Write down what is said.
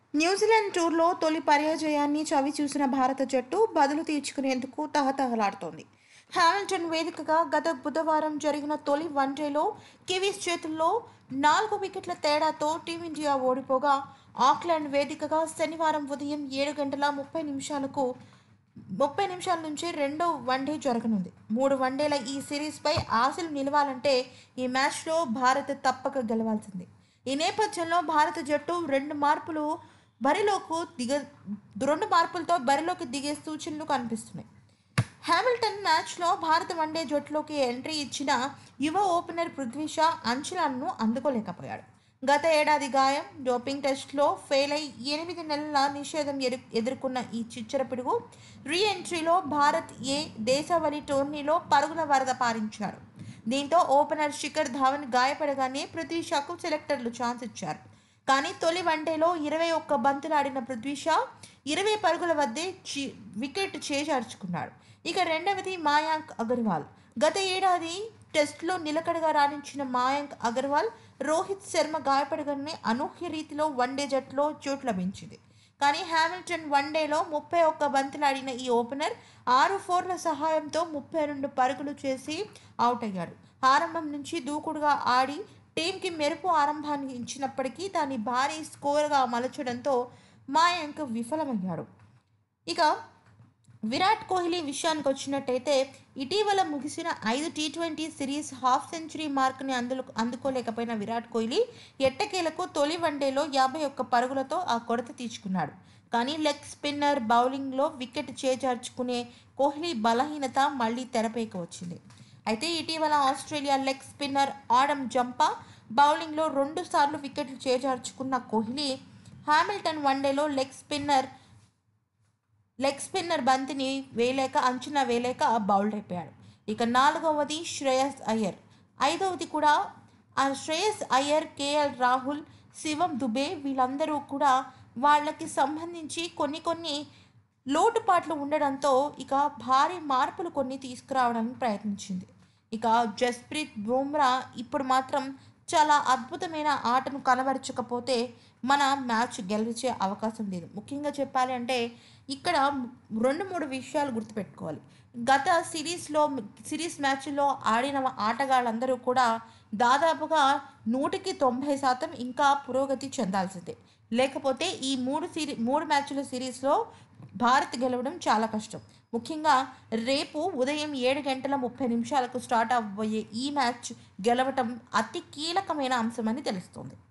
New Zealand టూర్లో తొలి పరాజయాన్ని చవి చూసిన భారత జట్టు బదులు తీర్చుకునేందుకు తహతహలాడుతోంది హామిల్టన్ వేదికగా గత బుధవారం జరిగిన తొలి వన్డేలో కివీస్ చేతుల్లో నాలుగు వికెట్ల తేడాతో టీమిండియా ఓడిపోగా ఆక్లాండ్ వేదికగా శనివారం ఉదయం ఏడు గంటల ముప్పై నిమిషాలకు ముప్పై నిమిషాల నుంచి రెండో వన్డే జరగనుంది మూడు వన్డేల ఈ సిరీస్పై ఆశలు నిలవాలంటే ఈ మ్యాచ్లో భారత్ తప్పక గెలవాల్సింది ఈ నేపథ్యంలో భారత జట్టు రెండు మార్పులు బరిలోకి దిగ రెండు మార్పులతో బరిలోకి దిగే సూచనలు కనిపిస్తున్నాయి హ్యామిల్టన్ మ్యాచ్లో భారత వన్డే జట్టులోకి ఎంట్రీ ఇచ్చిన యువ ఓపెనర్ పృథ్వీ షా అంచనాలను అందుకోలేకపోయాడు గత ఏడాది గాయం డోపింగ్ టెస్ట్లో ఫెయిల్ అయి ఎనిమిది నెలల నిషేధం ఎదు ఎదుర్కొన్న ఈ చిచ్చర పిడుగు రీ ఎంట్రీలో భారత్ ఏ దేశవాళీ టోర్నీలో పరుగుల వరద పారించాడు దీంతో ఓపెనర్ శిఖర్ ధావన్ గాయపడగానే పృథ్వీ షాకు సెలెక్టర్లు ఛాన్స్ ఇచ్చారు కానీ తొలి వన్డేలో ఇరవై ఒక్క బంతులు ఆడిన పృథ్వీ షా ఇరవై పరుగుల వద్దే చి వికెట్ చేజార్చుకున్నాడు ఇక రెండవది మాయాంక్ అగర్వాల్ గత ఏడాది టెస్ట్లో నిలకడగా రాణించిన మాయాంక్ అగర్వాల్ రోహిత్ శర్మ గాయపడగానే అనూహ్య రీతిలో వన్డే జట్టులో చోటు లభించింది కానీ హ్యామిల్టన్ వన్డేలో ముప్పై ఒక్క బంతులాడిన ఈ ఓపెనర్ ఆరు ఫోర్ల సహాయంతో ముప్పై రెండు పరుగులు చేసి అవుట్ అయ్యాడు ఆరంభం నుంచి దూకుడుగా ఆడి టీంకి మెరుపు ఆరంభాన్ని ఇచ్చినప్పటికీ దాన్ని భారీ స్కోర్గా మలచడంతో మాయాంక్ విఫలమయ్యాడు ఇక విరాట్ కోహ్లీ విషయానికి వచ్చినట్టయితే ఇటీవల ముగిసిన ఐదు T twenty series half century మార్క్ని అందులో అందుకోలేకపోయిన విరాట్ కోహ్లీ ఎట్టకేలకు తొలి వన్డేలో యాభై ఒక్క పరుగులతో ఆ కొరత తీర్చుకున్నాడు కానీ లెగ్ స్పిన్నర్ బౌలింగ్లో వికెట్ చేజార్చుకునే కోహ్లీ బలహీనత మళ్ళీ తెరపైకి వచ్చింది అయితే ఇటీవల Australia leg spinner Adam Zampa బౌలింగ్లో రెండు సార్లు వికెట్లు చేజార్చుకున్న కోహ్లీ హామిల్టన్ వన్డేలో లెగ్ స్పిన్నర్ లెగ్ స్పిన్నర్ బంతిని వేయలేక అంచనా వేయలేక బౌల్డ్ అయిపోయాడు ఇక నాలుగవది శ్రేయస్ అయ్యర్ ఐదవది కూడా ఆ శ్రేయస్ అయ్యర్ కేఎల్ రాహుల్ శివం దుబే వీళ్ళందరూ కూడా వాళ్ళకి సంబంధించి కొన్ని కొన్ని లోటుపాట్లు ఉండడంతో ఇక భారీ మార్పులు కొన్ని తీసుకురావడానికి ప్రయత్నించింది ఇక జస్ప్రీత్ బుమ్రా ఇప్పుడు మాత్రం చాలా అద్భుతమైన ఆటను కనబరచకపోతే మన మ్యాచ్ గెలిచే అవకాశం లేదు ముఖ్యంగా చెప్పాలి అంటే ఇక్కడ రెండు మూడు విషయాలు గుర్తుపెట్టుకోవాలి గత సిరీస్లో సిరీస్ మ్యాచ్లో ఆడిన ఆటగాళ్ళందరూ కూడా దాదాపుగా నూటికి తొంభై శాతం ఇంకా పురోగతి చెందాల్సిందే లేకపోతే ఈ మూడు సిరీ మూడు మ్యాచ్ల సిరీస్లో భారత్ గెలవడం చాలా కష్టం ముఖ్యంగా రేపు ఉదయం ఏడు గంటల ముప్పై నిమిషాలకు స్టార్ట్ అవ్వబోయే ఈ మ్యాచ్ గెలవటం అతి కీలకమైన అంశమని తెలుస్తుంది